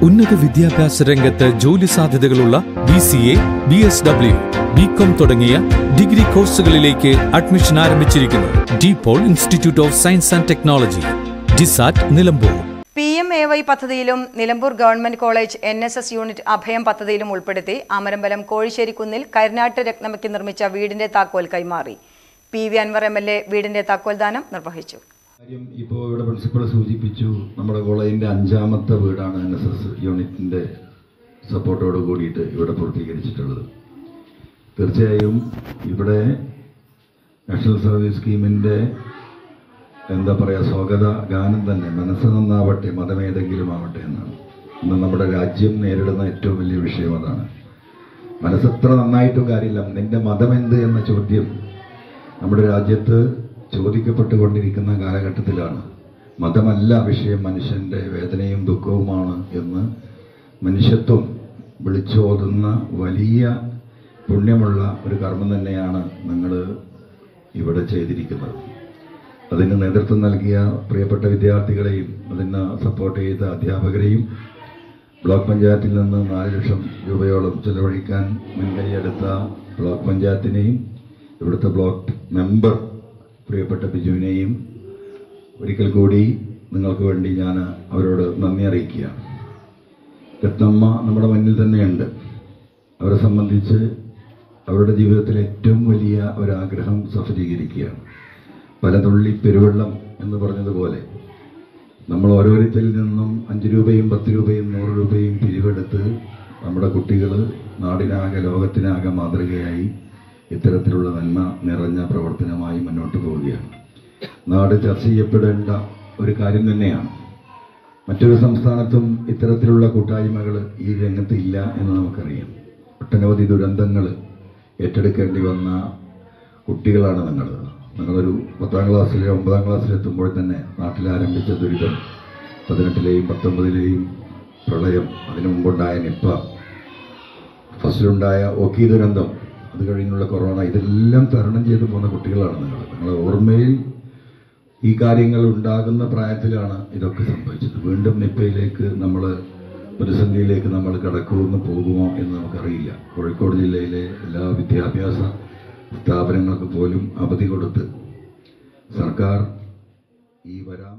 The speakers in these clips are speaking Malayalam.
ഉന്നത വിദ്യാഭ്യാസ രംഗത്ത് ജോലി സാധ്യതകളുള്ള B C A B S W B com തുടങ്ങിയ ഡിഗ്രി കോഴ്സുകളിലേക്ക് അഡ്മിഷൻ ആരംഭിച്ചിരിക്കുന്നു DePaul institute of science and technology DiSAT Nilambur P M A Y പദ്ധതിയിലും Nilambur government college N S S unit Abhayam പദ്ധതിയിലും ഉൾപ്പെടുത്തി അമരമ്പലം കോഴിശ്ശേരിക്കുന്നിൽ കരിനാട്ട് രത്നമയ്ക്ക് നിർമ്മിച്ച വീടിന്റെ താക്കോൽ കൈമാറി P V Anvar M L A വീടിന്റെ താക്കോൽ ദാനം നിർവഹിച്ചു കാര്യം ഇപ്പോൾ ഇവിടെ പ്രിൻസിപ്പൾ സൂചിപ്പിച്ചു നമ്മുടെ കോളേജിൻ്റെ അഞ്ചാമത്തെ വീടാണ് എൻ എസ് എസ് യൂണിറ്റിൻ്റെ സപ്പോർട്ടോട് കൂടിയിട്ട് ഇവിടെ പൂർത്തീകരിച്ചിട്ടുള്ളത് തീർച്ചയായും ഇവിടെ നാഷണൽ സർവീസ് സ്കീമിൻ്റെ എന്താ പറയുക സ്വാഗത ഗാനം തന്നെ മനസ്സ് നന്നാവട്ടെ മതമേതെങ്കിലും ആവട്ടെ എന്നാണ് ഇന്ന് നമ്മുടെ രാജ്യം നേരിടുന്ന ഏറ്റവും വലിയ വിഷയം അതാണ് മനസ്സെത്ര നന്നായിട്ടും കാര്യമില്ല നിന്റെ മതമെന്ത് എന്ന ചോദ്യം നമ്മുടെ രാജ്യത്ത് ചോദിക്കപ്പെട്ടുകൊണ്ടിരിക്കുന്ന കാലഘട്ടത്തിലാണ് മതമല്ല വിഷയം മനുഷ്യൻ്റെ വേദനയും ദുഃഖവുമാണ് എന്ന് മനുഷ്യത്വം വിളിച്ചോതുന്ന വലിയ പുണ്യമുള്ള ഒരു കർമ്മം തന്നെയാണ് നിങ്ങൾ ഇവിടെ ചെയ്തിരിക്കുന്നത് അതിന് നേതൃത്വം നൽകിയ പ്രിയപ്പെട്ട വിദ്യാർത്ഥികളെയും അതിന് സപ്പോർട്ട് ചെയ്ത അധ്യാപകരെയും ബ്ലോക്ക് പഞ്ചായത്തിൽ നിന്ന് നാല് ലക്ഷം രൂപയോളം ചെലവഴിക്കാൻ മുൻകൈയെടുത്ത ബ്ലോക്ക് പഞ്ചായത്തിനെയും ഇവിടുത്തെ ബ്ലോക്ക് മെമ്പർ പ്രിയപ്പെട്ട ബിജുവിനെയും ഒരിക്കൽ കൂടി നിങ്ങൾക്ക് വേണ്ടി ഞാൻ അവരോട് നന്ദി അറിയിക്കുകയാണ് രത്നമ്മ നമ്മുടെ മുന്നിൽ തന്നെയുണ്ട് അവരെ സംബന്ധിച്ച് അവരുടെ ജീവിതത്തിലെ ഏറ്റവും വലിയ ഒരാഗ്രഹം സഫലീകരിക്കുകയാണ് പലതുള്ളി പെരുവെള്ളം എന്ന് പറഞ്ഞതുപോലെ നമ്മൾ ഓരോരുത്തരിൽ നിന്നും അഞ്ച് രൂപയും പത്ത് രൂപയും നൂറ് രൂപയും പിരിവെടുത്ത് നമ്മുടെ കുട്ടികൾ നാടിനാകെ ലോകത്തിനാകെ മാതൃകയായി ഇത്തരത്തിലുള്ള നന്മ നിറഞ്ഞ പ്രവർത്തനമായി മുന്നോട്ട് പോവുകയാണ് നാട് ചർച്ച ചെയ്യപ്പെടേണ്ട ഒരു കാര്യം തന്നെയാണ് മറ്റൊരു സംസ്ഥാനത്തും ഇത്തരത്തിലുള്ള കൂട്ടായ്മകൾ ഈ രംഗത്ത് ഇല്ല എന്ന് നമുക്കറിയാം ഒട്ടനവധി ദുരന്തങ്ങൾ ഏറ്റെടുക്കേണ്ടി വന്ന കുട്ടികളാണ് നിങ്ങൾ നിങ്ങളൊരു പത്താം ക്ലാസ്സിലെ ഒമ്പതാം ക്ലാസ്സിലെത്തുമ്പോൾ തന്നെ നാട്ടിൽ ആരംഭിച്ച ദുരിതം പതിനെട്ടിലെയും പത്തൊമ്പതിലെയും പ്രളയം അതിനു മുമ്പുണ്ടായ നിപ്പ ഫസ്റ്റിലുണ്ടായ ഓക്കി ദുരന്തം അത് കഴിഞ്ഞുള്ള കൊറോണ ഇതെല്ലാം തരണം ചെയ്തു പോകുന്ന കുട്ടികളാണ് നിങ്ങൾ നിങ്ങളെ ഓർമ്മയിൽ ഈ കാര്യങ്ങൾ ഉണ്ടാകുന്ന പ്രായത്തിലാണ് ഇതൊക്കെ സംഭവിച്ചത് വീണ്ടും നിപ്പയിലേക്ക് നമ്മൾ പ്രതിസന്ധിയിലേക്ക് നമ്മൾ കടക്കുമെന്ന് പോകുമോ എന്ന് നമുക്കറിയില്ല കോഴിക്കോട് ജില്ലയിലെ എല്ലാ വിദ്യാഭ്യാസ സ്ഥാപനങ്ങൾക്ക് പോലും അവധി കൊടുത്ത് സർക്കാർ ഈ വരാൻ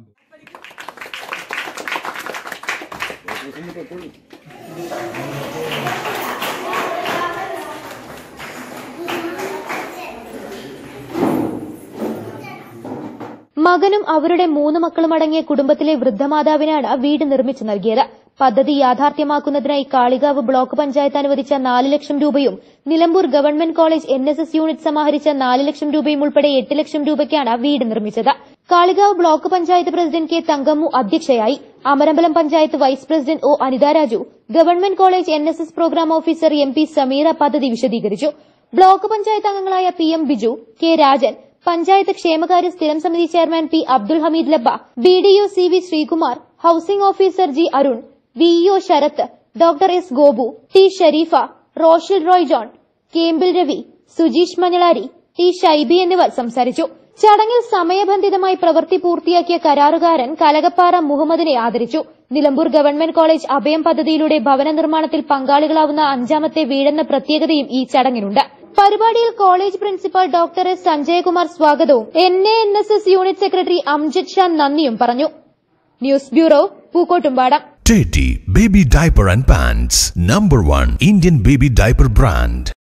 മകനും അവരുടെ മൂന്ന് മക്കളും അടങ്ങിയ കുടുംബത്തിലെ വൃദ്ധമാതാവിനാണ് വീട് നിർമ്മിച്ചു നൽകിയത് പദ്ധതി യാഥാർത്ഥ്യമാക്കുന്നതിനായി കാളികാവ് ബ്ലോക്ക് പഞ്ചായത്ത് അനുവദിച്ച നാല് ലക്ഷം രൂപയും Nilambur government college N S S unit സമാഹരിച്ച നാല് ലക്ഷം രൂപയും ഉൾപ്പെടെ എട്ട് ലക്ഷം രൂപയ്ക്കാണ് വീട് നിർമ്മിച്ചത് Kalikavu block panchayat president K Thankammu അധ്യക്ഷയായി Amarambalam panchayat vice president O Anitha Raju government college N S S programme officer M P Sameera പദ്ധതി വിശദീകരിച്ചു ബ്ലോക്ക് പഞ്ചായത്ത് അംഗങ്ങളായ P M Biju K Rajan panchayat ക്ഷേമകാര്യ സ്ഥിരം സമിതി chairman P Abdul Hameed Labba B D O C V Sreekumar housing officer G Arun VEO Sarath doctor S Gopu T Shareefa Roshil Roy John Kembil Ravi Sujeesh Manjalari T Shaiby എന്നിവർ സംസാരിച്ചു ചടങ്ങിൽ സമയബന്ധിതമായി പ്രവൃത്തി പൂർത്തിയാക്കിയ കരാറുകാരൻ കലകപ്പാറ മുഹമ്മദിനെ ആദരിച്ചു നിലമ്പൂർ ഗവൺമെന്റ് കോളേജ് അഭയം പദ്ധതിയിലൂടെ ഭവന നിർമ്മാണത്തിൽ പങ്കാളികളാവുന്ന അഞ്ചാമത്തെ വീടെന്ന പ്രത്യേകതയും ഈ ചടങ്ങിനുണ്ട് പരിപാടിയിൽ college principal doctor S Sanjayakumar സ്വാഗതവും N A N S S unit secretary Amjith Shan നന്ദിയും പറഞ്ഞു news bureau Pookkottumpadam Teddy Baby Diaper and Pants, number one Indian baby diaper brand.